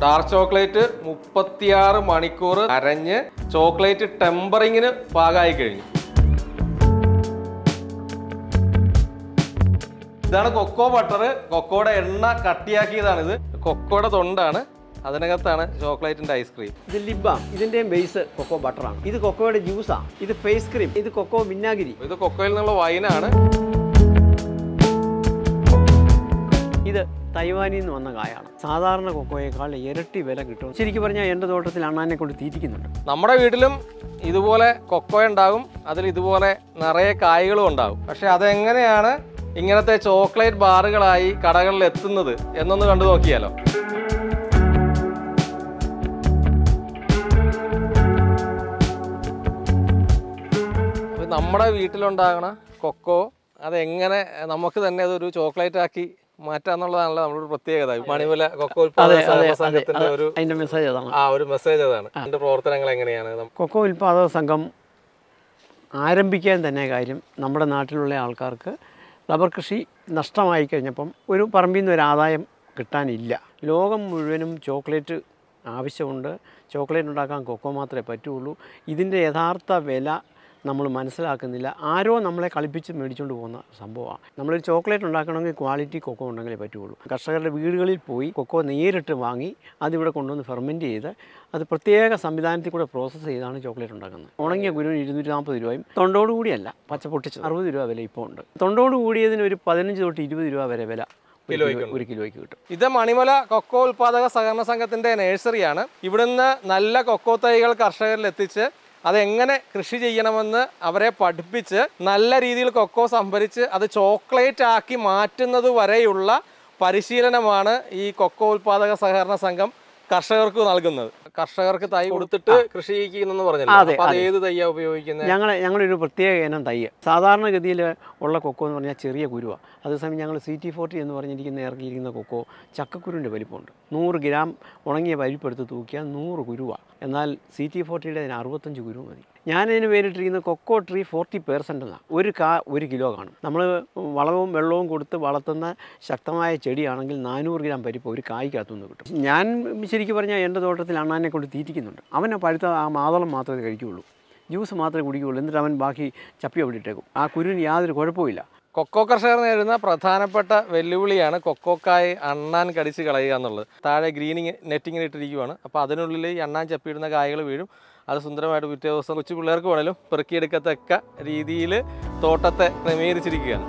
Dark chocolate മുപ്പത്തിയാറ് മണിക്കൂർ അരഞ്ഞ് chocolate ടെമ്പറിങ്ങിന് പാകമായി കഴിഞ്ഞു ഇതാണ് കൊക്കോ ബട്ടർ കൊക്കോയുടെ എണ്ണ കട്ടിയാക്കിയതാണിത് കൊക്കോയുടെ തൊണ്ടാണ് അതിനകത്താണ് ചോക്ലേറ്റിന്റെ ഐസ്ക്രീം ഇത് ലിബാം ഇതിൻ്റെയും ബേസ് കൊക്കോ ബട്ടറാണ് ഇത് കൊക്കോയുടെ ജ്യൂസാണ് ഇത് ഫേസ് ക്രീം ഇത് കൊക്കോ വിന്നാഗിരി ഇത് കൊക്കോയിൽ നിന്നുള്ള വൈനാണ് ഇത് തൈവാനിൽ നിന്ന് വന്ന കായാണ് സാധാരണ കൊക്കോയേക്കാൾ ഇരട്ടി വില കിട്ടും ശരിക്കും പറഞ്ഞാൽ എൻ്റെ തോട്ടത്തിൽ അണ്ണാനെ കൊണ്ട് തീറ്റിക്കുന്നുണ്ട് നമ്മുടെ വീട്ടിലും ഇതുപോലെ കൊക്കോ ഉണ്ടാകും അതിൽ ഇതുപോലെ നിറയെ കായ്കളും ഉണ്ടാകും പക്ഷെ അതെങ്ങനെയാണ് ഇങ്ങനത്തെ ചോക്ലേറ്റ് ബാറുകളായി കടകളിൽ എത്തുന്നത് എന്നൊന്ന് കണ്ടു നോക്കിയാലോ അപ്പൊ നമ്മുടെ വീട്ടിലുണ്ടാകണ കൊക്കോ അതെങ്ങനെ നമുക്ക് തന്നെ അതൊരു ചോക്ലേറ്റ് ആക്കി മാറ്റാന്നുള്ളതാണല്ലോ നമ്മുടെ ഒരു പ്രത്യേകത മണിമല കൊക്കോ ഉൽപ്പാദക സഹകരണ സംഘത്തിന്റെ ഒരു അതിൻ്റെ മെസ്സേജ് അതാണ് ആ ഒരു മെസ്സേജ് അതാണ് അതിന്റെ പ്രവർത്തനങ്ങൾ എങ്ങനെയാണ് നം- കൊക്കോ ഉൽപ്പാദക സംഘം ആരംഭിക്കാൻ തന്നെ കാര്യം നമ്മുടെ നാട്ടിലുള്ള ആൾക്കാർക്ക് റബ്ബർ കൃഷി നഷ്ടമായി കഴിഞ്ഞപ്പം ഒരു പറമ്പിൽ നിന്ന് ഒരു ആദായം കിട്ടാനില്ല ലോകം മുഴുവനും ചോക്ലേറ്റ് ആവശ്യമുണ്ട് ചോക്ലേറ്റ് ഉണ്ടാക്കാൻ കൊക്കോ മാത്രമേ പറ്റുള്ളൂ ഇതിൻ്റെ യഥാർത്ഥ വില നമ്മൾ മനസ്സിലാക്കുന്നില്ല ആരോ നമ്മളെ കളിപ്പിച്ച് മേടിച്ചുകൊണ്ട് പോകുന്ന സംഭവമാണ് നമ്മളൊരു ചോക്ലേറ്റ് ഉണ്ടാക്കണമെങ്കിൽ ക്വാളിറ്റി കൊക്കോ ഉണ്ടെങ്കിലേ പറ്റുള്ളൂ കർഷകരുടെ വീടുകളിൽ പോയി കൊക്കോ നേരിട്ട് വാങ്ങി അതിവിടെ കൊണ്ടുവന്ന് ഫെർമെൻറ്റ് ചെയ്ത് അത് പ്രത്യേക സംവിധാനത്തിൽ കൂടെ പ്രോസസ്സ് ചെയ്താണ് ചോക്ലേറ്റ് ഉണ്ടാക്കുന്നത് ഉണങ്ങിയ ഗുരുവിന് ഇരുന്നൂറ്റി നാൽപ്പത് രൂപയും തൊണ്ടോട് കൂടിയല്ല പച്ച പൊട്ടിച്ചത് അറുപത് രൂപ വില ഇപ്പോൾ ഉണ്ട് തൊണ്ടോട് കൂടിയതിന് ഒരു പതിനഞ്ച് തൊട്ട് ഇരുപത് രൂപ വരെ വില ഒരു കിലോ- കിലോയ്ക്കുണ്ട്. ഒരു കിലോയ്ക്ക് കിട്ടും ഇത് മണിമല കൊക്കോ ഉൽപാദക സഹകരണ സംഘത്തിന്റെ നഴ്സറിയാണ് ഇവിടുന്ന് നല്ല കൊക്കോ തൈകൾ കർഷകരിൽ എത്തിച്ച് അതെങ്ങനെ കൃഷി ചെയ്യണമെന്ന് അവരെ പഠിപ്പിച്ച് നല്ല രീതിയിൽ കൊക്കോ സംഭരിച്ച് അത് ചോക്ലേറ്റ് ആക്കി മാറ്റുന്നത് വരെയുള്ള പരിശീലനമാണ് ഈ കൊക്കോ ഉൽപാദക സഹകരണ സംഘം കർഷകർക്ക് നൽകുന്നത് കർഷകർക്ക് തൈ കൊടുത്തിട്ട് കൃഷി ചെയ്യിക്കുന്നെന്ന് പറഞ്ഞല്ലോ അതെ, അപ്പൊ അത് അതെ. ഏത് തൈയാ ഉപയോഗിക്കുന്നത് ഞങ്ങൾ ഞങ്ങളൊരു പ്രത്യേക ഇനം തൈ സാധാരണഗതിയിൽ ഉള്ള കൊക്കോ എന്ന് പറഞ്ഞാൽ ചെറിയ കുരുവാണ് അതേസമയം ഞങ്ങൾ സി ടി ഫോർട്ടി എന്ന് പറഞ്ഞിരിക്കുന്ന ഇറക്കിയിരിക്കുന്ന കൊക്കോ ചക്കക്കുരുവിൻ്റെ വലിപ്പമുണ്ട് നൂറ് ഗ്രാം ഉണങ്ങിയ പരിപ്പെടുത്ത് തൂക്കിയാൽ നൂറ് കുരുവാണ് എന്നാൽ സി ടി ഫോർട്ടിയുടെ അതിന് അറുപത്തഞ്ച് കുരു മതി ഞാനതിന് പേരിട്ടിരിക്കുന്ന കൊക്കോ ട്രീ ഫോർട്ടി പേഴ്സൻ്റ് എന്നാണ് ഒരു കാ ഒരു കിലോ കാണും നമ്മൾ വളവും വെള്ളവും കൊടുത്ത് വളർത്തുന്ന ശക്തമായ ചെടിയാണെങ്കിൽ നാനൂറ് ഗ്രാം പരിപ്പ് ഒരു കായ്ക്കകത്തുനിന്ന് കിട്ടും ഞാൻ ശരിക്കും പറഞ്ഞാൽ എൻ്റെ തോട്ടത്തിൽ അണ്ണാനെ കൊണ്ട് തീറ്റിക്കുന്നുണ്ട് അവനെ പഴുത്ത ആ മാതളം മാത്രമേ കഴിക്കുകയുള്ളൂ ജ്യൂസ് മാത്രമേ കുടിക്കുകയുള്ളൂ എന്നിട്ട് അവൻ ബാക്കി ചപ്പി അവിടെ ഇട്ടേക്കും ആ കുരുവിന് യാതൊരു കുഴപ്പമില്ല കൊക്കോ കർഷകർ നേരിടുന്ന പ്രധാനപ്പെട്ട വെല്ലുവിളിയാണ് കൊക്കോക്കായി അണ്ണാൻ കടിച്ച് കളയുക എന്നുള്ളത് താഴെ ഗ്രീനിങ് നെറ്റിങ്ങിന് ഇട്ടിരിക്കുവാണ് അപ്പോൾ അതിനുള്ളിൽ ഈ അണ്ണാൻ ചപ്പിയിടുന്ന കായകൾ വീഴും അത് സുന്ദരമായിട്ട് പിറ്റേ ദിവസം കൊച്ചു പിള്ളേർക്ക് വേണേലും പെറുക്കിയെടുക്കത്തക്ക രീതിയിൽ തോട്ടത്തെ ക്രമീകരിച്ചിരിക്കുകയാണ്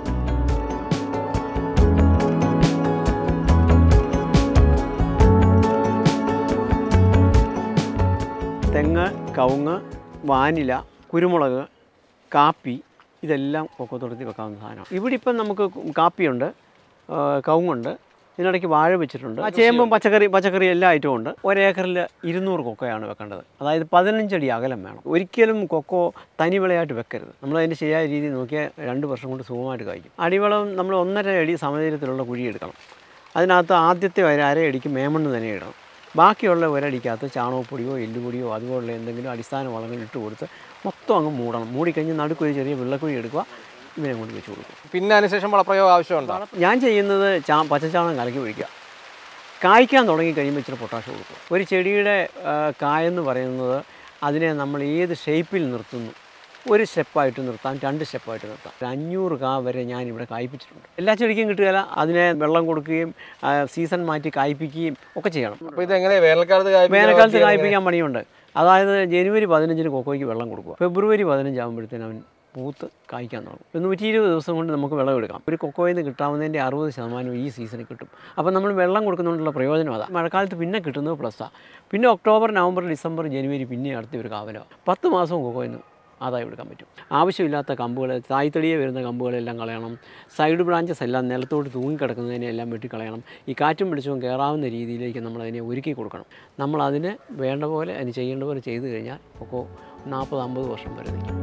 തെങ്ങ് കവുങ്ങ് വാനില കുരുമുളക് കാപ്പി ഇതെല്ലാം കൊക്കത്തോട്ടത്തിൽ വെക്കാവുന്ന സാധനമാണ് ഇവിടെ ഇപ്പം നമുക്ക് കാപ്പിയുണ്ട് ആ, കവുങ്ങുണ്ട് ഇതിനിടയ്ക്ക് വാഴ വെച്ചിട്ടുണ്ട് ആ ചേമ്പും പച്ചക്കറി പച്ചക്കറി എല്ലാ ഐറ്റവും ഉണ്ട് ഒരേക്കറിൽ ഇരുന്നൂറ് കൊക്കോയാണ് വെക്കേണ്ടത് അതായത് പതിനഞ്ചടി അകലം വേണം ഒരിക്കലും കൊക്കോ തനി വിളയായിട്ട് വെക്കരുത് നമ്മൾ അതിൻ്റെ ശരിയായ രീതി നോക്കിയാൽ രണ്ട് വർഷം കൊണ്ട് സുഖമായിട്ട് കഴിക്കും അടിവളം നമ്മൾ ഒന്നര അടി സമതലത്തിലുള്ള കുഴി എടുക്കണം അതിനകത്ത് ആദ്യത്തെ ഒരു അരയടിക്ക് മേമണ്ണ് തന്നെ ഇടണം ബാക്കിയുള്ള ഒരടിക്കകത്ത് ചാണകപ്പൊടിയോ എല്ലുപൊടിയോ അതുപോലുള്ള എന്തെങ്കിലും അടിസ്ഥാന വളങ്ങൾ ഇട്ട് കൊടുത്ത് മൊത്തം അങ്ങ് മൂടണം മൂടിക്കഴിഞ്ഞ് നടുക്കൊരു ചെറിയ വെള്ളക്കുഴി എടുക്കുക ഇവനെ കൊണ്ട് വെച്ച് കൊടുക്കും പിന്നെ അതിനുശേഷം വളപ്രയോഗം ആവശ്യമുണ്ടോ ഞാൻ ചെയ്യുന്നത് ചാ പച്ചച്ചാണകം കലക്കി ഒഴിക്കുക കായ്ക്കാൻ തുടങ്ങി കഴിയുമ്പോൾ ഇച്ചിരി പൊട്ടാഷ് കൊടുക്കും ഒരു ചെടിയുടെ ആ, കായെന്ന് പറയുന്നത് അതിനെ നമ്മൾ ഏത് ഷേപ്പിൽ നിർത്തുന്നു ഒരു സ്റ്റെപ്പായിട്ട് നിർത്താം രണ്ട് സ്റ്റെപ്പായിട്ട് നിർത്താം ഒരു അഞ്ഞൂറ് കാ വരെ ഞാൻ ഇവിടെ കായ്പ്പിച്ചിട്ടുണ്ട് എല്ലാ ചെടിക്കും കിട്ടുകയില്ല അതിനെ വെള്ളം കൊടുക്കുകയും ആ, സീസൺ മാറ്റി കായ്പ്പിക്കുകയും ഒക്കെ ചെയ്യണം അപ്പോൾ ഇതെങ്ങനെയാണ് വേനൽക്കാലത്ത് കായ്പിക്കാൻ വേനൽക്കാലത്ത് പറ്റിയ എങ്ങനെ? കായ്പ്പിക്കാൻ പണിയുണ്ട് അതായത് ജനുവരി പതിനഞ്ചിന് കൊക്കോയ്ക്ക് വെള്ളം കൊടുക്കുക ഫെബ്രുവരി പതിനഞ്ചാകുമ്പോഴത്തേനും അവൻ പൂത്ത് കായ്ക്കാൻ തുടങ്ങും ഒരു നൂറ്റി ഇരുപത് ദിവസം കൊണ്ട് നമുക്ക് വിളവെടുക്കാം ഒരു കൊക്കോയിൽ നിന്ന് കിട്ടാവുന്നതിൻ്റെ അറുപത് ശതമാനം ഈ സീസണിൽ കിട്ടും അപ്പോൾ നമ്മൾ വെള്ളം കൊടുക്കുന്നതുകൊണ്ടുള്ള പ്രയോജനം അതാണ് മഴക്കാലത്ത് പിന്നെ കിട്ടുന്നത് പ്ലസ്സാണ് പിന്നെ ഒക്ടോബർ നവംബർ ഡിസംബർ ജനുവരി പിന്നെ അടുത്ത ഒരു കാവലമാണ് പത്ത് മാസവും കൊക്കോയിൽ നിന്ന് ആദായം എടുക്കാൻ പറ്റും ആവശ്യമില്ലാത്ത കമ്പുകൾ തായ്തടിയെ വരുന്ന കമ്പുകളെല്ലാം കളയണം സൈഡ് ബ്രാഞ്ചസ് എല്ലാം നിലത്തോട്ട് തൂങ്ങിക്കിടക്കുന്നതിനെ എല്ലാം വെട്ടിക്കളയണം ഈ കാറ്റും പിടിച്ചും കയറാവുന്ന രീതിയിലേക്ക് നമ്മൾ അതിനെ ഒരുക്കി കൊടുക്കണം നമ്മൾ അതിന് വേണ്ട പോലെ അതിന് ചെയ്യേണ്ട പോലെ ചെയ്തു കഴിഞ്ഞാൽ ഒക്കെ നാൽപ്പത് അമ്പത് വർഷം വരെ നിൽക്കും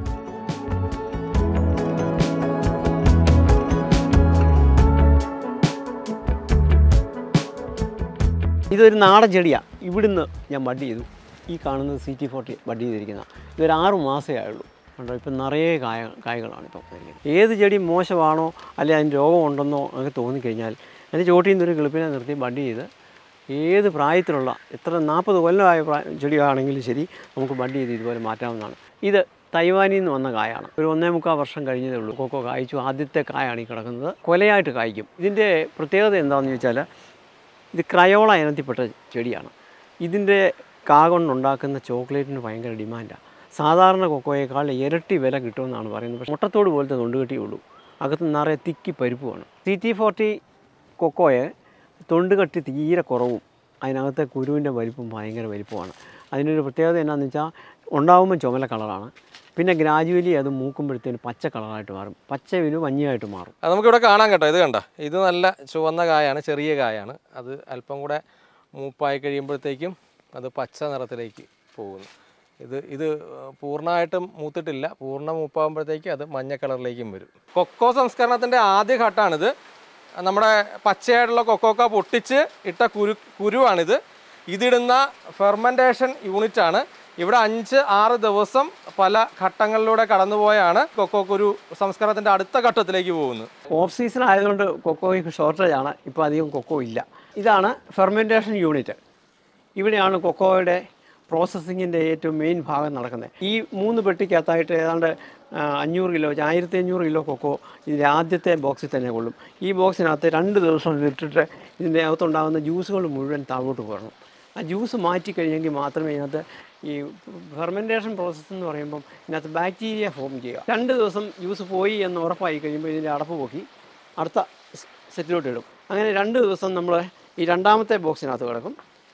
ഇതൊരു നാടൻ ചെടിയാണ് ഇവിടുന്ന് ഞാൻ ബഡ് ചെയ്തു ഈ കാണുന്നത് സി ടി ഫോർട്ടി ബഡ് ചെയ്തിരിക്കുന്ന ഇതൊരു ആറ് മാസമേ ആയുള്ളൂ കണ്ടോ ഇപ്പം നിറയെ കായ കായകളാണ് ഇപ്പം വന്നിരിക്കുന്നത്. ഏത് ചെടി മോശമാണോ അല്ലെങ്കിൽ അതിന് രോഗമുണ്ടെന്നോ അങ്ങനെ തോന്നിക്കഴിഞ്ഞാൽ അതിൻ്റെ ചോട്ടിൽ നിന്നൊരു കിളിപ്പിനെ നിർത്തി ബഡ് ചെയ്ത് ഏത് പ്രായത്തിലുള്ള എത്ര നാൽപ്പത് കൊല്ലമായ പ്രായ ചെടിയാണെങ്കിലും ശരി നമുക്ക് ബഡ് ചെയ്ത് ഇതുപോലെ മാറ്റാവുന്നതാണ് ഇത് തൈവാനിൽ നിന്ന് വന്ന കായാണ് ഒരു ഒന്നേ മുക്കാൽ വർഷം കഴിഞ്ഞതേ ഉള്ളൂ കൊക്കോ കായ്ച്ചു ആദ്യത്തെ കായാണ് ഈ കിടക്കുന്നത് കൊലയായിട്ട് കായ്ക്കും ഇതിൻ്റെ പ്രത്യേകത എന്താണെന്ന് ചോദിച്ചാൽ ഇത് ക്രയോള ഇനത്തിൽപ്പെട്ട ചെടിയാണ് ഇതിൻ്റെ കാ കൊണ്ടുണ്ടാക്കുന്ന ചോക്ലേറ്റിന് ഭയങ്കര ഡിമാൻഡാണ് സാധാരണ കൊക്കോയേക്കാൾ ഇരട്ടി വില കിട്ടുമെന്നാണ് പറയുന്നത് പക്ഷേ മുട്ടത്തോട് പോലത്തെ തൊണ്ടുകെട്ടിയുള്ളൂ അകത്ത് നിറയെ തിക്കി പരിപ്പുമാണ് സി ടി ഫോർട്ടി കൊക്കോയെ തൊണ്ട് കട്ടി തീരെ കുറവും അതിനകത്തെ കുരുവിൻ്റെ വലിപ്പം ഭയങ്കര വലിപ്പമാണ് അതിനൊരു പ്രത്യേകത എന്നാന്ന് വെച്ചാൽ ഉണ്ടാകുമ്പോൾ ചുമല കളറാണ് പിന്നെ ഗ്രാജുവലി അത് മൂക്കുമ്പോഴത്തേന് പച്ച കളറായിട്ട് മാറും പച്ചവിന് മഞ്ഞയായിട്ട് മാറും അത് നമുക്കിവിടെ കാണാൻ കേട്ടോ ഇത് കണ്ട ഇത് നല്ല ചുവന്ന കായാണ് ചെറിയ കായാണ് അത് അല്പം കൂടെ മൂപ്പായി കഴിയുമ്പോഴത്തേക്കും അത് പച്ച നിറത്തിലേക്ക് പോകുന്നു ഇത് ഇത് പൂർണ്ണമായിട്ടും മൂത്തിട്ടില്ല പൂർണ്ണ മൂപ്പാകുമ്പോഴത്തേക്ക് അത് മഞ്ഞ കളറിലേക്കും വരും കൊക്കോ സംസ്കരണത്തിൻ്റെ ആദ്യ ഘട്ടമാണിത് നമ്മുടെ പച്ചയായിട്ടുള്ള കൊക്കോക്ക പൊട്ടിച്ച് ഇട്ട കുരു കുരുവാണിത് ഇതിടുന്ന ഫെർമെൻറ്റേഷൻ യൂണിറ്റാണ് ഇവിടെ അഞ്ച് ആറ് ദിവസം പല ഘട്ടങ്ങളിലൂടെ കടന്നുപോയാണ് കൊക്കോ കുരു സംസ്കരണത്തിൻ്റെ അടുത്ത ഘട്ടത്തിലേക്ക് പോകുന്നത് ഓഫ് സീസൺ ആയതുകൊണ്ട് കൊക്കോയ്ക്ക് ഷോർട്ടേജ് ആണ് ഇപ്പോൾ അധികം കൊക്കോ ഇല്ല ഇതാണ് ഫെർമെൻറ്റേഷൻ യൂണിറ്റ് ഇവിടെയാണ് കൊക്കോയുടെ പ്രോസസ്സിങ്ങിൻ്റെ ഏറ്റവും മെയിൻ ഭാഗം നടക്കുന്നത് ഈ മൂന്ന് പെട്ടിക്കകത്തായിട്ട് ഏതാണ്ട് ആ, അഞ്ഞൂറ് കിലോ ആയിരത്തി അഞ്ഞൂറ് കിലോ കൊക്കോ ഇതിൻ്റെ ആദ്യത്തെ ബോക്സിൽ തന്നെ കൊള്ളും ഈ ബോക്സിനകത്ത് രണ്ട് ദിവസം ഇതിട്ടിട്ട് ഇതിൻ്റെ അകത്തുണ്ടാകുന്ന ജ്യൂസുകൾ മുഴുവൻ താഴോട്ട് പോകണം ആ ജ്യൂസ് മാറ്റി കഴിഞ്ഞെങ്കിൽ മാത്രമേ ഇതിനകത്ത് ഈ ഫെർമെൻറ്റേഷൻ പ്രോസസ്സ് എന്ന് പറയുമ്പം ഇതിനകത്ത് ബാക്ടീരിയ ഫോം ചെയ്യുക രണ്ട് ദിവസം ജ്യൂസ് പോയി എന്ന് ഉറപ്പായി കഴിയുമ്പോൾ ഇതിൻ്റെ അടപ്പ് പൊക്കി അടുത്ത സ് സെറ്റിലോട്ട് ഇടും അങ്ങനെ രണ്ട് ദിവസം നമ്മൾ ഈ രണ്ടാമത്തെ ബോക്സിനകത്ത് കിടക്കും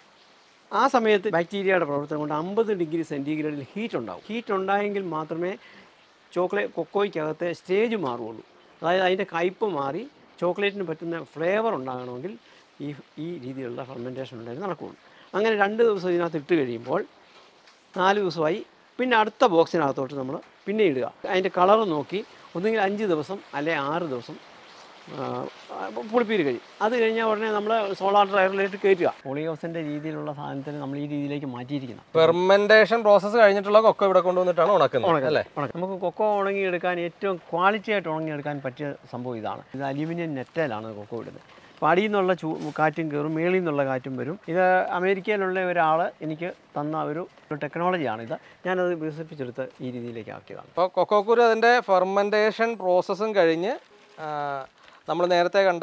ആ സമയത്ത് ബാക്ടീരിയയുടെ പ്രവർത്തനം കൊണ്ട് അമ്പത് ഡിഗ്രി സെൻറ്റിഗ്രേഡിൽ ഹീറ്റ് ഉണ്ടാവും ഹീറ്റ് ഉണ്ടായെങ്കിൽ മാത്രമേ ചോക്ലേറ്റ് കൊക്കോയ്ക്കകത്തെ സ്റ്റേജ് മാറുകയുള്ളൂ അതായത് അതിൻ്റെ കയ്പ്പ് മാറി ചോക്ലേറ്റിന് പറ്റുന്ന ഫ്ലേവർ ഉണ്ടാകണമെങ്കിൽ ഈ ഈ രീതിയിലുള്ള ഫെർമെൻറ്റേഷൻ ഉണ്ടായി നടക്കുകയുള്ളൂ അങ്ങനെ രണ്ട് ദിവസം ഇതിനകത്ത് ഇട്ട് കഴിയുമ്പോൾ നാല് ദിവസമായി പിന്നെ അടുത്ത ബോക്സിനകത്തോട്ട് നമ്മൾ പിന്നെ ഇടുക അതിൻ്റെ കളർ നോക്കി ഒന്നുകിൽ അഞ്ച് ദിവസം അല്ലെ ആറ് ദിവസം ആ, പുളിപ്പീര് കഴിയും അത് കഴിഞ്ഞാൽ ഉടനെ നമ്മൾ സോളാർ ഡ്രൈവറിലേക്ക് കയറ്റുക പോളിയോസിൻ്റെ രീതിയിലുള്ള സാധനത്തിന് നമ്മൾ ഈ രീതിയിലേക്ക് മാറ്റിയിരിക്കണം ഫെർമെൻറ്റേഷൻ പ്രോസസ്സ് കഴിഞ്ഞിട്ടുള്ള കൊക്കോ ഇവിടെ കൊണ്ടുവന്നിട്ടാണ് ഉണക്കുന്നത് അല്ലേ ഉണക്കം. നമുക്ക് കൊക്കോ ഉണങ്ങിയെടുക്കാൻ ഏറ്റവും ക്വാളിറ്റി ആയിട്ട് ഉണങ്ങിയെടുക്കാൻ പറ്റിയ സംഭവം ഇതാണ് ഇത് അലൂമിനിയം നെറ്റയിലാണ് കൊക്കോ ഇടുന്നത് അപ്പോൾ അടിയിൽ നിന്നുള്ള ചൂ കാറ്റും കയറും മേളിൽ നിന്നുള്ള കാറ്റും വരും ഇത് അമേരിക്കയിലുള്ള ഒരാൾ എനിക്ക് തന്ന ഒരു ഒരു ടെക്നോളജിയാണ് ഇത് ഞാനത് വികസിപ്പിച്ചെടുത്ത് ഈ രീതിയിലേക്ക് ആക്കിയതാണ് അപ്പോൾ കൊക്കോക്കുരു അതിൻ്റെ ഫെർമെൻറ്റേഷൻ പ്രോസസ്സും കഴിഞ്ഞ് നമ്മൾ നേരത്തെ കണ്ട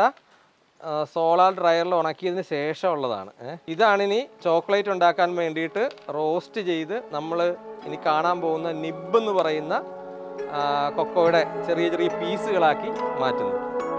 സോളാർ ഡ്രയറിൽ ഉണക്കിയതിന് ശേഷമുള്ളതാണ് ഏ. ഇതാണിനി ചോക്ലേറ്റ് ഉണ്ടാക്കാൻ വേണ്ടിയിട്ട് റോസ്റ്റ് ചെയ്ത് നമ്മൾ ഇനി കാണാൻ പോകുന്ന നിബ് എന്ന് പറയുന്ന ആ, കൊക്കോയുടെ ചെറിയ ചെറിയ പീസുകളാക്കി മാറ്റുന്നത്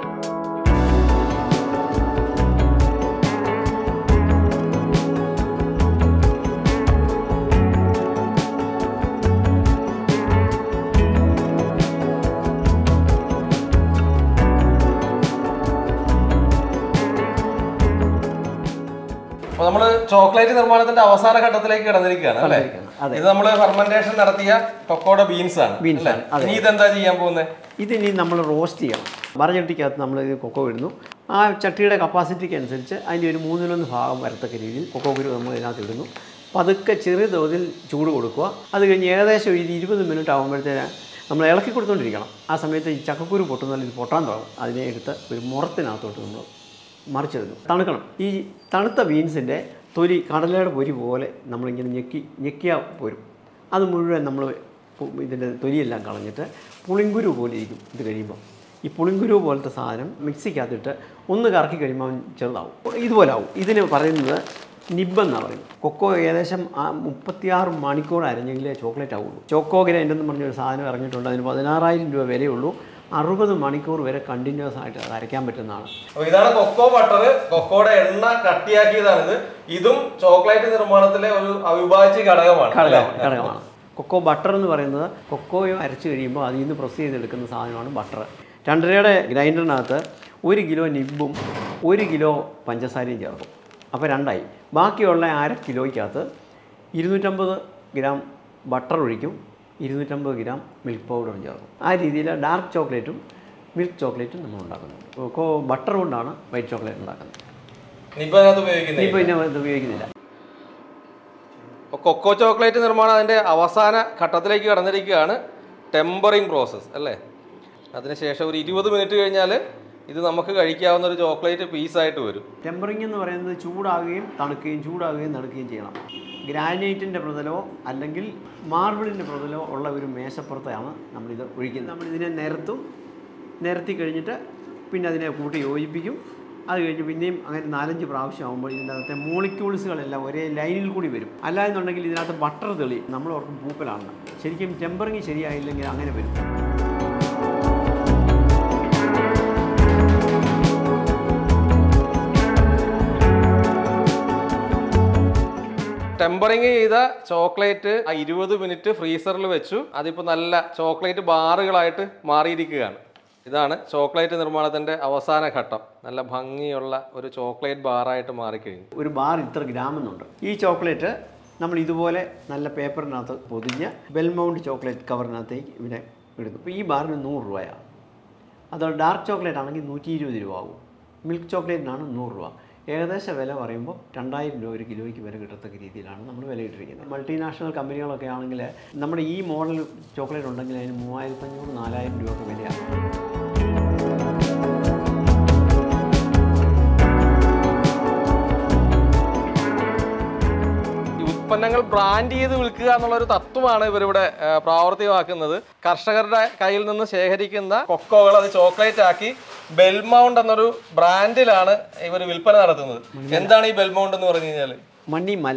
അപ്പോൾ നമ്മൾ ചോക്ലേറ്റ് നിർമ്മാണത്തിന്റെ അവസാന ഘട്ടത്തിലേക്ക് കടന്നിരിക്കുകയാണ് അല്ലേ അതെ. ഇത് നമ്മൾ ഫെർമെന്റേഷൻ നടത്തിയ കൊക്കോയുടെ ബീൻസ് ആണ് Beans അല്ലേ? ആണ്, അതെ. ഇനി ഇതെന്താ ചെയ്യാൻ പോകുന്നത് ഇതിനി നമ്മൾ റോസ്റ്റ് ചെയ്യണം മറചട്ടിക്കകത്ത് നമ്മൾ ഇത് കൊക്കോ ഇടുന്നു ആ ചട്ടിയുടെ കപ്പാസിറ്റിക്ക് അനുസരിച്ച് അതിൻ്റെ ഒരു മൂന്നിലൊന്ന് ഭാഗം വരത്തക്ക രീതിയിൽ കൊക്കോ കുരു നമ്മൾ ഇതിനകത്ത് ഇടുന്നു പതുക്കെ ചെറിയ തോതിൽ ചൂട് കൊടുക്കുക അത് കഴിഞ്ഞ് ഏകദേശം ഒരു ഇരുപത് മിനിറ്റ് ആകുമ്പോഴത്തേന് നമ്മൾ ഇളക്കി കൊടുത്തുകൊണ്ടിരിക്കണം ആ സമയത്ത് ഈ ചക്കക്കുരു പൊട്ടുന്നാൽ ഇത് പൊട്ടാൻ തുടങ്ങും അതിനെ എടുത്ത് ഒരു മുറത്തിനകത്തോട്ട് നമ്മൾ മറിച്ചിടുന്നു തണുക്കണം ഈ തണുത്ത ബീൻസിൻ്റെ തൊലി കടലയുടെ പൊരി പോലെ നമ്മളിങ്ങനെ ഞെക്കി ഞെക്കിയാൽ പോരും അത് മുഴുവൻ നമ്മൾ ഇതിൻ്റെ തൊലിയെല്ലാം കളഞ്ഞിട്ട് പുളിങ്കുരു പോലെ ഇരിക്കും ഇത് കഴിയുമ്പോൾ ഈ പുളിങ്കുരു പോലത്തെ സാധനം മിക്സിക്കകത്തിട്ട് ഒന്ന് കറക്കി കഴിയുമ്പോൾ അവൻ ചെറുതാവും ഇതുപോലെ ആവും ഇതിന് പറയുന്നത് നിബ്ബെന്നാണ് പറയുന്നത് കൊക്കോ ഏകദേശം ആ മുപ്പത്തിയാറ് മണിക്കൂർ അരഞ്ഞെങ്കിലേ ചോക്ലേറ്റ് ആവുള്ളൂ ചോക്കോ ഗ്രൈൻഡ് എന്ന് പറഞ്ഞൊരു സാധനം ഇറങ്ങിയിട്ടുണ്ട് അതിന് പതിനാറായിരം രൂപ വിലയുള്ളൂ അറുപത് മണിക്കൂർ വരെ കണ്ടിന്യൂസ് ആയിട്ട് അത് അരയ്ക്കാൻ പറ്റുന്നതാണ് അപ്പോൾ ഇതാണ് കൊക്കോ ബട്ടർ കൊക്കോയുടെ എണ്ണ കട്ടിയാക്കിയതാണിത് ഇതും ചോക്ലേറ്റ് നിർമ്മാണത്തിലെ ഒരു അവിഭാജ്യ ഘടകമാണ് അല്ലേ? ഘടകം ഘടകമാണ് കൊക്കോ ബട്ടർ എന്ന് പറയുന്നത് കൊക്കോയും അരച്ച് കഴിയുമ്പോൾ അതിൽ നിന്ന് പ്രസ് ചെയ്തെടുക്കുന്ന സാധനമാണ് ബട്ടർ രണ്ടരയുടെ ഗ്രൈൻഡറിനകത്ത് ഒരു കിലോ നിബും ഒരു കിലോ പഞ്ചസാരയും ചേർക്കും അപ്പോൾ രണ്ടായി ബാക്കിയുള്ള അര കിലോയ്ക്കകത്ത് ഇരുന്നൂറ്റമ്പത് ഗ്രാം ബട്ടർ ഒഴിക്കും ഇരുന്നൂറ്റമ്പത് ഗ്രാം മിൽക്ക് പൗഡറും ചേർക്കും ആ രീതിയിൽ ഡാർക്ക് ചോക്ലേറ്റും മിൽക്ക് ചോക്ലേറ്റും നമ്മൾ ഉണ്ടാക്കുന്നത് കൊക്കോ ബട്ടർ കൊണ്ടാണ് വൈറ്റ് ചോക്ലേറ്റ് ഉണ്ടാക്കുന്നത് ഇനിയിപ്പോ അതിനകത്ത് ഉപയോഗിക്കുന്നത് ഇപ്പോൾ ഇതിനെ ഇത് ഉപയോഗിക്കുന്നില്ല അപ്പോൾ കൊക്കോ ചോക്ലേറ്റ് നിർമ്മാണം അതിൻ്റെ അവസാന ഘട്ടത്തിലേക്ക് കടന്നിരിക്കുകയാണ് ടെമ്പറിങ് പ്രോസസ്സ് അല്ലേ അതിനുശേഷം ഒരു ഇരുപത് മിനിറ്റ് കഴിഞ്ഞാൽ ഇത് നമുക്ക് കഴിക്കാവുന്ന ഒരു ചോക്ലേറ്റ് പീസായിട്ട് വരും ടെമ്പറിംഗ് എന്ന് പറയുന്നത് ചൂടാകുകയും തണുക്കുകയും ചൂടാകുകയും തണുക്കുകയും ചെയ്യണം ഗ്രാനൈറ്റിൻ്റെ പ്രതലോ അല്ലെങ്കിൽ മാർബിളിൻ്റെ പ്രതലോ ഉള്ള ഒരു മേശപ്പുറത്താണ് നമ്മളിത് ഒഴിക്കുന്നത് നമ്മളിതിനെ നിരത്തും നിരത്തി കഴിഞ്ഞിട്ട് പിന്നെ അതിനെ കൂട്ടി യോജിപ്പിക്കും അത് കഴിഞ്ഞ് പിന്നെയും അങ്ങനെ നാലഞ്ച് പ്രാവശ്യം ആകുമ്പോൾ ഇതിൻ്റെ അകത്തെ മോളിക്യൂൾസുകളെല്ലാം ഒരേ ലൈനിൽ കൂടി വരും അല്ലാന്നുണ്ടെങ്കിൽ ഇതിനകത്ത് ബട്ടർ തെളി നമ്മൾ ഓർക്കും പൂപ്പലാണെന്ന് ശരിക്കും ടെമ്പറിങ് ശരിയായില്ലെങ്കിൽ അങ്ങനെ വരും ടെമ്പറിങ് ചെയ്ത ചോക്ലേറ്റ് ഇരുപത് മിനിറ്റ് ഫ്രീസറിൽ വെച്ചു അതിപ്പോൾ നല്ല ചോക്ലേറ്റ് ബാറുകളായിട്ട് മാറിയിരിക്കുകയാണ് ഇതാണ് ചോക്ലേറ്റ് നിർമ്മാണത്തിൻ്റെ അവസാന ഘട്ടം നല്ല ഭംഗിയുള്ള ഒരു ചോക്ലേറ്റ് ബാറായിട്ട് മാറിക്കഴിഞ്ഞു ഒരു ബാർ ഇത്ര ഗ്രാം എന്നുണ്ട് ഈ ചോക്ലേറ്റ് നമ്മൾ ഇതുപോലെ നല്ല പേപ്പറിനകത്ത് പൊതിഞ്ഞ് ബെൽമൗണ്ട് ചോക്ലേറ്റ് കവറിനകത്തേക്ക് ഇവിടെ ഇടുന്നു ഇപ്പോൾ ഈ ബാറിന് നൂറ് രൂപയാണ് അത് ഡാർക്ക് ചോക്ലേറ്റ് ആണെങ്കിൽ നൂറ്റി ഇരുപത് രൂപ ആവും മിൽക്ക് ചോക്ലേറ്റിനാണ് നൂറ് രൂപ ഏകദേശ വില പറയുമ്പോൾ രണ്ടായിരം രൂപ ഒരു കിലോയ്ക്ക് വില കിട്ടത്തക്ക രീതിയിലാണ് നമ്മൾ വിലയിട്ടിരിക്കുന്നത് മൾട്ടിനാഷണൽ കമ്പനികളൊക്കെ ആണെങ്കിൽ നമ്മുടെ ഈ മോഡൽ ചോക്ലേറ്റ് ഉണ്ടെങ്കിൽ അതിന് മൂവായിരത്തഞ്ഞൂറ് നാലായിരം രൂപ ഒക്കെ വിലയാണ് ഈ ഉൽപ്പന്നങ്ങൾ ബ്രാൻഡ് ചെയ്ത് വിൽക്കുക എന്നുള്ള ഒരു തത്വമാണ് ഇവരിവിടെ ആ, പ്രാവർത്തികമാക്കുന്നത് കർഷകരുടെ കയ്യിൽ നിന്ന് ശേഖരിക്കുന്ന കൊക്കോകൾ അത് ചോക്ലേറ്റ് ആക്കി ബെൽമൗണ്ട് എന്നൊരു ബ്രാൻഡിലാണ് ഇവർ വിൽപ്പന നടത്തുന്നത് എന്താണ് ഈ ബെൽമൗണ്ട് എന്ന് പറഞ്ഞു കഴിഞ്ഞാൽ മണി മല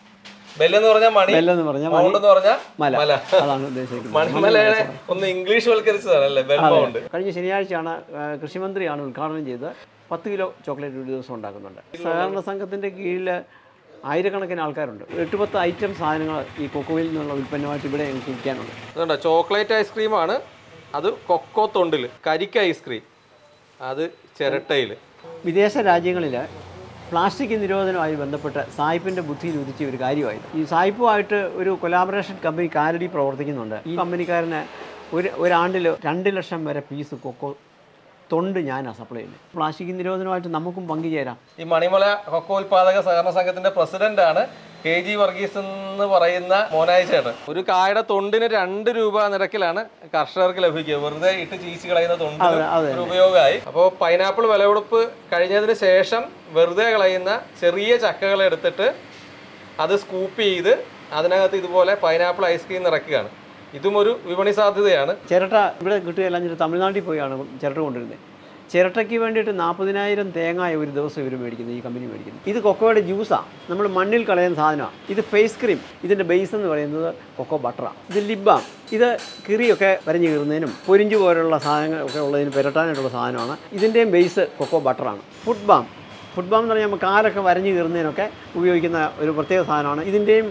ബെൽ എന്ന് പറഞ്ഞാൽ മണി ബെല്ലെന്ന് പറഞ്ഞാൽ മൗണ്ട് എന്ന് പറഞ്ഞാൽ മല മല അതാണ് ഉദ്ദേശിക്കുന്നത് മണിമലയെ ഒന്ന് ഇംഗ്ലീഷ് വൽക്കരിച്ചതാണ് അല്ലേ ബെൽമൗണ്ട് കഴിഞ്ഞ ശനിയാഴ്ചയാണ് ആ, കൃഷിമന്ത്രിയാണ് ഉദ്ഘാടനം ചെയ്ത് പത്ത് കിലോ ചോക്ലേറ്റ് ഒരു ദിവസം ഉണ്ടാക്കുന്നുണ്ട് സഹകരണ സംഘത്തിൻ്റെ കീഴിൽ ആയിരക്കണക്കിന് ആൾക്കാരുണ്ട് എട്ട് പത്ത് ഐറ്റം സാധനങ്ങൾ ഈ കൊക്കോയിൽ നിന്നുള്ള ഉൽപ്പന്നമായിട്ട് ഇവിടെ ഞങ്ങൾക്ക് വിൽക്കാനുണ്ട് അതുകൊണ്ട് ചോക്ലേറ്റ് ഐസ്ക്രീമാണ് അത് കൊക്കോ തൊണ്ടിൽ കരിക്ക് ഐസ്ക്രീം അത് ചിരട്ടയിൽ വിദേശ രാജ്യങ്ങളിൽ പ്ലാസ്റ്റിക് നിരോധനവുമായി ബന്ധപ്പെട്ട് സായിപ്പിൻ്റെ ബുദ്ധിയിൽ ഉദിച്ച ഒരു കാര്യമായിരുന്നു ഈ സായിപ്പുമായിട്ട് ഒരു കൊലാബറേഷൻ കമ്പനി കാലടി പ്രവർത്തിക്കുന്നുണ്ട് ഈ കമ്പനിക്കാരന് ഒരു ഒരാണ്ടിൽ രണ്ട് ലക്ഷം വരെ പീസ് കൊക്കോ തൊണ്ട് ഞാനാണ് സപ്ലൈ ചെയ്യുന്നത് പ്ലാസ്റ്റിക് നിരോധനമായിട്ട് നമുക്കും പങ്കുചേരാം ഈ മണിമല കൊക്കോ ഉൽപാദക സഹകരണ സംഘത്തിന്റെ പ്രസിഡന്റ് ആണ് കെ ജി വർഗീസ് എന്ന് പറയുന്ന മോനായി ചേട്ടൻ ഒരു കായുടെ തൊണ്ടിന് രണ്ട് രൂപ നിരക്കിലാണ് കർഷകർക്ക് ലഭിക്കുക വെറുതെ ഇട്ട് ചീച്ചി കളയുന്ന തൊണ്ട് അതെ, അതെ. ഒരു ഉപയോഗമായി അപ്പോൾ പൈനാപ്പിൾ വിലവെടുപ്പ് കഴിഞ്ഞതിന് ശേഷം വെറുതെ കളയുന്ന ചെറിയ ചക്കകൾ എടുത്തിട്ട് അത് സ്കൂപ്പ് ചെയ്ത് അതിനകത്ത് ഇതുപോലെ പൈനാപ്പിൾ ഐസ്ക്രീം നിറയ്ക്കുകയാണ് ഇതും ഒരു വിപണി സാധ്യതയാണ് ചിരട്ട ഇവിടെ കിട്ടുകയെല്ലാം എന്നിട്ട് തമിഴ്നാട്ടിൽ പോയാണ് ചിരട്ട കൊണ്ടുവരുന്നത് ചിരട്ടയ്ക്ക് വേണ്ടിയിട്ട് നാൽപ്പതിനായിരം തേങ്ങായ ഒരു ദിവസം ഇവർ മേടിക്കുന്നത് ഈ കമ്പനി മേടിക്കുന്നത് ഇത് കൊക്കോയുടെ ജ്യൂസാണ് നമ്മൾ മണ്ണിൽ കളയുന്ന സാധനമാണ് ഇത് ഫേസ് ക്രീം ഇതിൻ്റെ ബേസ് എന്ന് പറയുന്നത് കൊക്കോ ബട്ടറാണ് ഇത് ലിബാം ഇത് കിറിയൊക്കെ വരഞ്ഞു കീറുന്നതിനും പൊരിഞ്ചു പോലുള്ള സാധനങ്ങളൊക്കെ ഉള്ളതിന് പുരട്ടാനായിട്ടുള്ള സാധനമാണ് ഇതിൻ്റെയും ബേസ് കൊക്കോ ബട്ടറാണ് ഫുഡ് ബാം ഫുഡ് ബാം എന്ന് പറഞ്ഞാൽ നമ്മൾ കാലൊക്കെ വരഞ്ഞു കീറുന്നതിനൊക്കെ ഉപയോഗിക്കുന്ന ഒരു പ്രത്യേക സാധനമാണ് ഇതിൻ്റെയും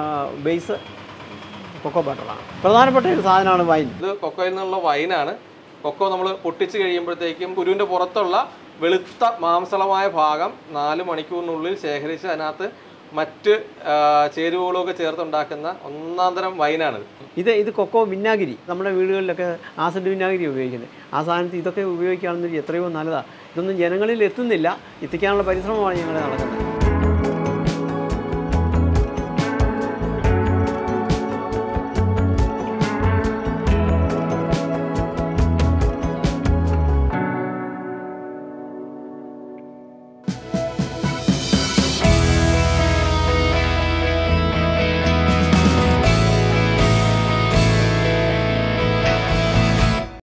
ബേസ് കൊക്കോ ബട്ടറാണ് പ്രധാനപ്പെട്ട ഒരു സാധനമാണ് വൈൻ ഇത് കൊക്കോയിൽ നിന്നുള്ള വൈനാണ് കൊക്കോ നമ്മൾ പൊട്ടിച്ച് കഴിയുമ്പോഴത്തേക്കും കുരുവിൻ്റെ പുറത്തുള്ള വെളുത്ത മാംസളമായ ഭാഗം നാല് മണിക്കൂറിനുള്ളിൽ ശേഖരിച്ച് അതിനകത്ത് മറ്റ് ആ, ചേരുവകളൊക്കെ ചേർത്തുണ്ടാക്കുന്ന ഒന്നാം തരം വൈനാണിത് ഇത് ഇത് കൊക്കോ വിന്നാഗിരി നമ്മുടെ വീടുകളിലൊക്കെ ആസിഡ് വിന്നാഗിരി ഉപയോഗിക്കുന്നത് ആ സാധനത്തിൽ ഇതൊക്കെ ഉപയോഗിക്കുകയാണെന്ന് എത്രയോ നല്ലതാണ് ഇതൊന്നും ജനങ്ങളിൽ എത്തുന്നില്ല എത്തിക്കാനുള്ള പരിശ്രമമാണ് ഞങ്ങൾ നടക്കുന്നത്